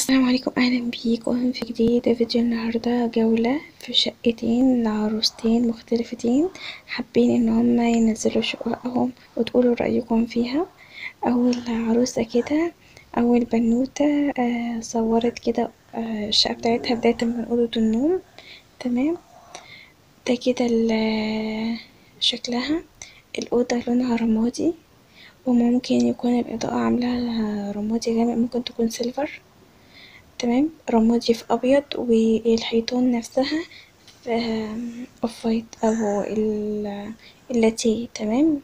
السلام عليكم اهلا بيكم في جديد فيديو النهاردة جولة في شقتين لعروستين مختلفتين حابين ان هما ينزلوا شققهم وتقولوا رأيكم فيها اول عروسة كده اول بنوتة آه صورت كده آه الشقة بتاعتها بداية من اوضة النوم تمام ده كده شكلها الأوضة لونها رمادي وممكن يكون الإضاءة عاملاها رمادي غامق ممكن تكون سيلفر تمام رمادي في أبيض والحيطان نفسها في اوف وايت أو اللاتيه تمام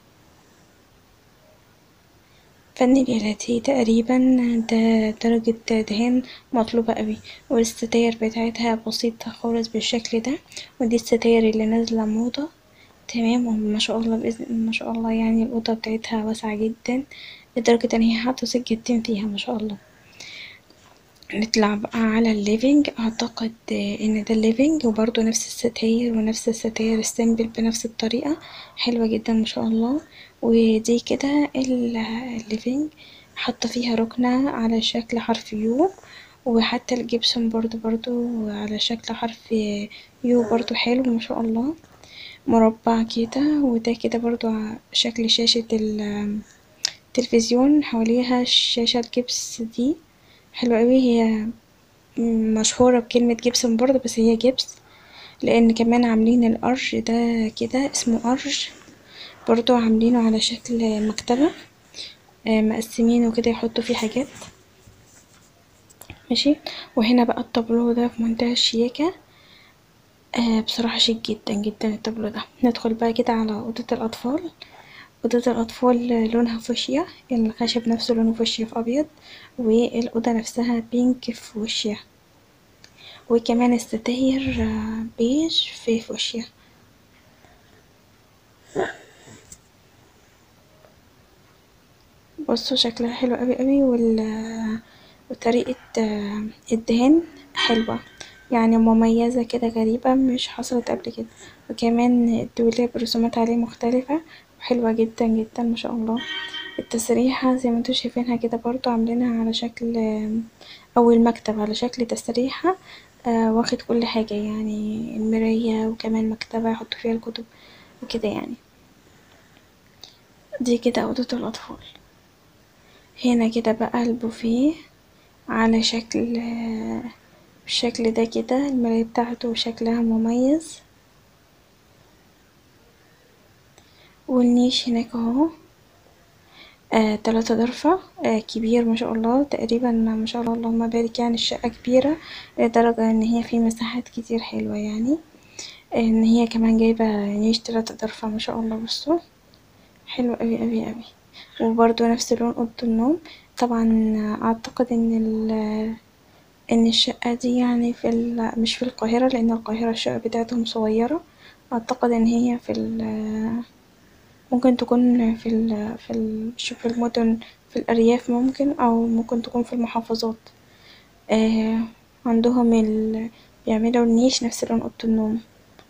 فانيليا لاتيه تقريبا ده درجة دهان مطلوبة اوي والستاير بتاعتها بسيطة خالص بالشكل ده ودي الستاير اللي نازلة موضة تمام وما شاء الله بإذن ما شاء الله يعني الأوضة بتاعتها واسعة جدا لدرجة ان هي حاطة سجادتين فيها ما شاء الله نطلع بقى على الليفينج اعتقد ان ده الليفينج وبرضه نفس الستاير ونفس الستاير السيمبل بنفس الطريقة حلوة جدا ما شاء الله ودي كده الليفينج حاطة فيها ركنة على شكل حرف يو وحتى الجبسون برضو برضو على شكل حرف يو برضو حلو ما شاء الله مربع كده وده كده برضو شكل شاشة التلفزيون حواليها شاشة الجبس دي حلوة اوي هي مشهورة بكلمة جبسون برضه بس هي جبس لأن كمان عاملين الأرش ده كده اسمه أرش برضه عاملينه على شكل مكتبة مقسمينه كده يحطوا فيه حاجات ماشي وهنا بقى الطابلو ده في منتهى الشياكة بصراحة شيك جدا جدا الطابلو ده ندخل بقى كده على أوضة الأطفال أوضة الأطفال لونها فوشيا الخشب نفسه لونه فوشيا في أبيض والأوضة نفسها بينك في فوشيا وكمان الستاير بيج في فوشيا بصوا شكلها حلو اوي اوي وال وطريقة الدهان حلوة يعني مميزة كده غريبة مش حصلت قبل كده وكمان الدولاب رسومات عليه مختلفة حلوة جدا جدا ما شاء الله التسريحة زي ما انتوا شايفينها كده برضو عاملينها على شكل او المكتب على شكل تسريحة آه واخد كل حاجة يعني المراية وكمان مكتبة يحطوا فيها الكتب وكده يعني دي كده أوضة الأطفال هنا كده بقى البوفيه على شكل آه بالشكل ده كده المراية بتاعته شكلها مميز والنيش هناك اهو آه تلاتة ضرفة آه كبير ما شاء الله تقريبا ما شاء الله اللهم بارك يعني الشقة كبيرة لدرجة ان هي في مساحات كتير حلوة يعني آه ان هي كمان جايبة نيش تلاتة ضرفة ما شاء الله بصوا حلو اوي اوي اوي وبرضو نفس لون اوضة النوم طبعا اعتقد ان ال ان الشقة دي يعني في مش في القاهرة لان القاهرة الشقة بتاعتهم صغيرة اعتقد ان هي في ممكن تكون في ال في ال في المدن في الأرياف ممكن أو ممكن تكون في المحافظات آه عندهم ال بيعملوا النيش نفس لون أوضة النوم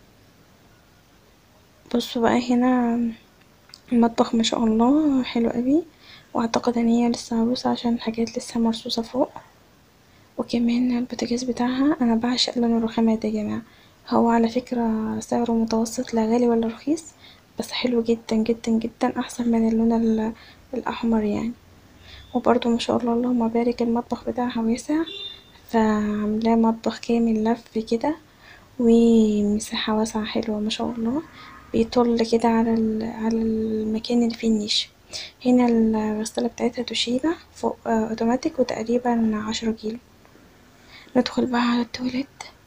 بصوا بقى هنا المطبخ ما شاء الله حلو اوي واعتقد ان هي لسه عروسة عشان الحاجات لسه مرصوصة فوق وكمان البوتاجاز بتاعها انا بعشق لون الرخامات يا جماعة هو على فكرة سعره متوسط لا غالي ولا رخيص بس حلو جدا جدا جدا احسن من اللون الاحمر يعني وبرضو ما شاء الله اللهم بارك المطبخ بتاعها واسع فعاملاه مطبخ كامل لف كده ومساحة واسعة حلوة ما شاء الله بيطل كده على على المكان اللي فيه النيش هنا الغسالة بتاعتها توشيبا فوق اوتوماتيك وتقريبا عشرة كيلو ندخل بقى على التواليت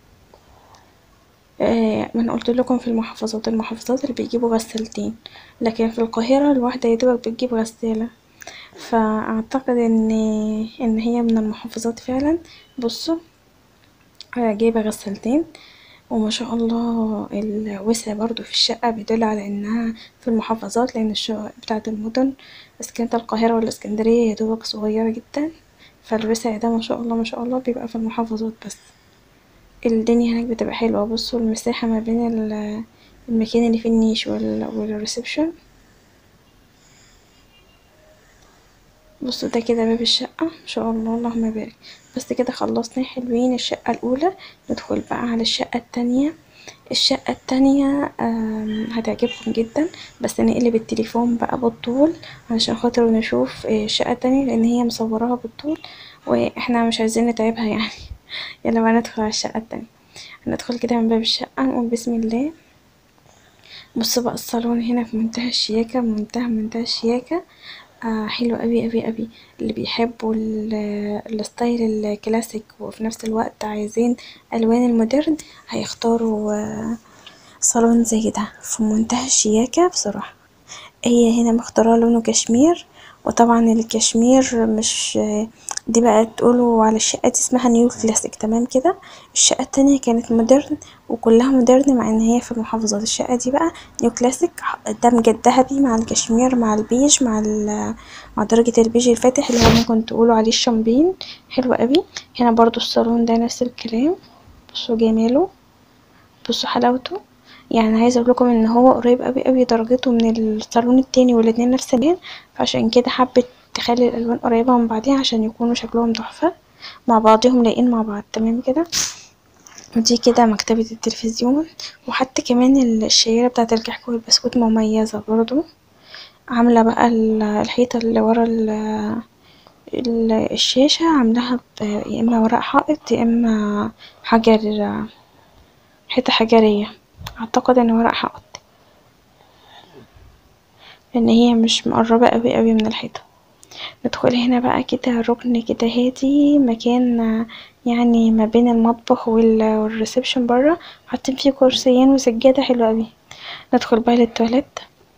آه ما انا قلت لكم في المحافظات المحافظات اللي بيجيبوا غسالتين لكن في القاهرة الواحدة يدوبك بتجيب غسالة فاعتقد ان ان هي من المحافظات فعلا بصوا آه جايبة غسالتين وما شاء الله الوسع برضو في الشقة بيدل على انها في المحافظات لان الشقق بتاعة المدن اسكنة القاهرة والاسكندرية يدوبك صغيرة جدا فالوسع ده ما شاء الله ما شاء الله بيبقى في المحافظات بس الدنيا هناك بتبقى حلوة بصوا المساحة ما بين المكان اللي فيه النيش والريسبشن بصوا ده كده باب الشقة ما شاء الله اللهم بارك بس كده خلصنا حلوين الشقة الأولى ندخل بقى على الشقة التانية الشقة التانية آم، هتعجبكم جدا بس نقلب التليفون بقى بالطول علشان خاطر نشوف آه، الشقة التانية لأن هي مصوراها بالطول واحنا مش عايزين نتعبها يعني يلا بقى ندخل على الشقة التانية هندخل كده من باب الشقة نقول بسم الله بصوا بقى الصالون هنا في منتهى الشياكة منتهى منتهى الشياكة آه حلو قوي قوي قوي اللي بيحبوا ال- الستايل الكلاسيك وفي نفس الوقت عايزين الوان المودرن هيختاروا آه صالون زي ده في منتهى الشياكة بصراحة هي هنا مختارة لونه كشمير وطبعا الكشمير مش دي بقى تقولوا على الشقة دي اسمها نيو كلاسيك تمام كده الشقة التانية كانت مودرن وكلها مودرن مع ان هي في المحافظات الشقة دي بقى نيو كلاسيك دمج الذهبي مع الكشمير مع البيج مع ال- مع درجة البيج الفاتح اللي هو ممكن تقولوا عليه الشامبين حلو قوي هنا برضو الصالون ده نفس الكلام بصوا جماله بصوا حلاوته يعني عايزه اقول لكم ان هو قريب قوي قوي درجته من الصالون التاني والاتنين نفس اللون فعشان كده حبت تخلي الالوان قريبه من بعضيها عشان يكونوا شكلهم تحفه مع بعضهم لايقين مع بعض تمام كده ودي كده مكتبة التلفزيون وحتى كمان الشيرة بتاعة الكحك والبسكوت مميزة برضو عاملة بقى ال- الحيطة اللي ورا ال- ال- الشاشة عاملاها ب- يا اما ورق حائط يا اما حجر حيطة حجرية اعتقد ان ورق حائط لان هي مش مقربة قوي قوي من الحيطة ندخل هنا بقى كده ركن كده هادي مكان يعني ما بين المطبخ وال- والريسبشن برا حاطين فيه كرسيين وسجادة حلوة قوي ندخل بقى للتواليت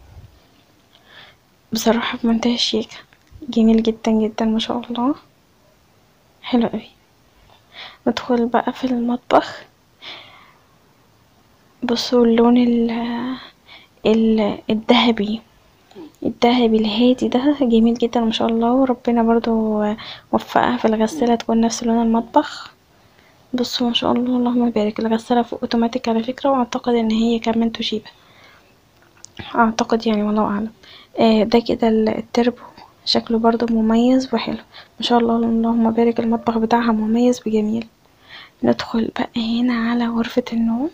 بصراحة في منتهى الشياكة جميل جدا جدا ما شاء الله حلو قوي ندخل بقى في المطبخ بصوا اللون ال ال- الذهبي الذهبي الهادي ده جميل جدا ما شاء الله وربنا برضو وفقها في الغسالة تكون نفس لون المطبخ بصوا ما شاء الله اللهم بارك الغسالة فوق اوتوماتيك على فكرة واعتقد ان هي كمان توشيبا اعتقد يعني والله اعلم آه ده كده ال- التربو شكله برضو مميز وحلو ما شاء الله اللهم بارك المطبخ بتاعها مميز وجميل ندخل بقى هنا على غرفة النوم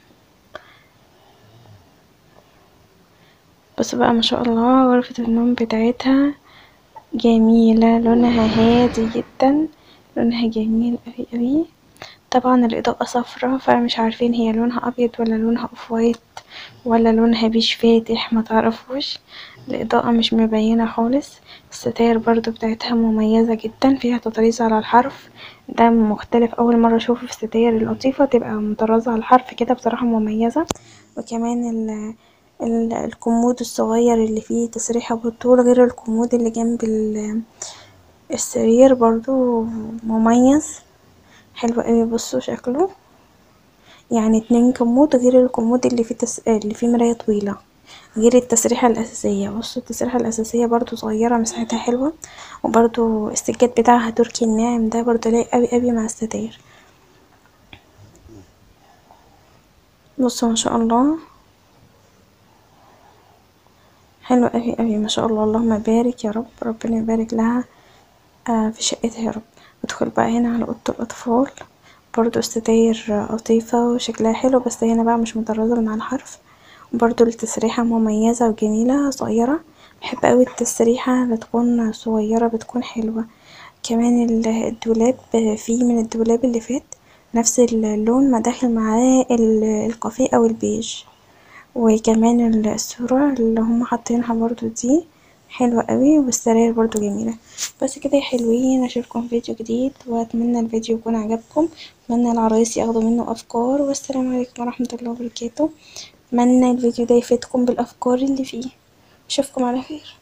بص بقى ما شاء الله غرفة النوم بتاعتها جميلة لونها هادي جدا لونها جميل اوي اوي طبعا الإضاءة صفرا فمش عارفين هي لونها أبيض ولا لونها أوف وايت ولا لونها بيج فاتح متعرفوش الإضاءة مش مبينة خالص الستاير برضو بتاعتها مميزة جدا فيها تطريز على الحرف ده مختلف أول مرة أشوفه في الستاير اللطيفة تبقى مطرزة على الحرف كده بصراحة مميزة وكمان ال ال- الكومود الصغير اللي فيه تسريحة بالطول غير الكومود اللي جنب ال- السرير برضو مميز حلو اوي بصوا شكله يعني اتنين كومود غير الكومود اللي فيه تس... اللي فيه مراية طويلة غير التسريحة الأساسية بصوا التسريحة الأساسية برضو صغيرة مساحتها حلوة وبرضو السجاد بتاعها تركي الناعم ده برضو لايق اوي اوي مع الستاير بصوا ما شاء الله حلو اوي اوي ما شاء الله اللهم بارك يا رب ربنا يبارك لها آه في شقتها يا رب ندخل بقى هنا على اوضه الاطفال برضو الستاير لطيفة وشكلها حلو بس هنا بقى مش مطرزة من على الحرف برضو التسريحة مميزة وجميلة صغيرة بحب اوي التسريحة اللي تكون صغيرة بتكون حلوة كمان ال- الدولاب فيه من الدولاب اللي فات نفس اللون ما داخل معاه ال- الكافيه او البيج وكمان الصورة اللي هم حاطينها برضو دي حلوة قوي والسراير برضو جميلة بس كده يا حلوين اشوفكم في فيديو جديد واتمنى الفيديو يكون عجبكم اتمنى العرايس ياخدوا منه افكار والسلام عليكم ورحمة الله وبركاته اتمنى الفيديو ده يفيدكم بالافكار اللي فيه اشوفكم على خير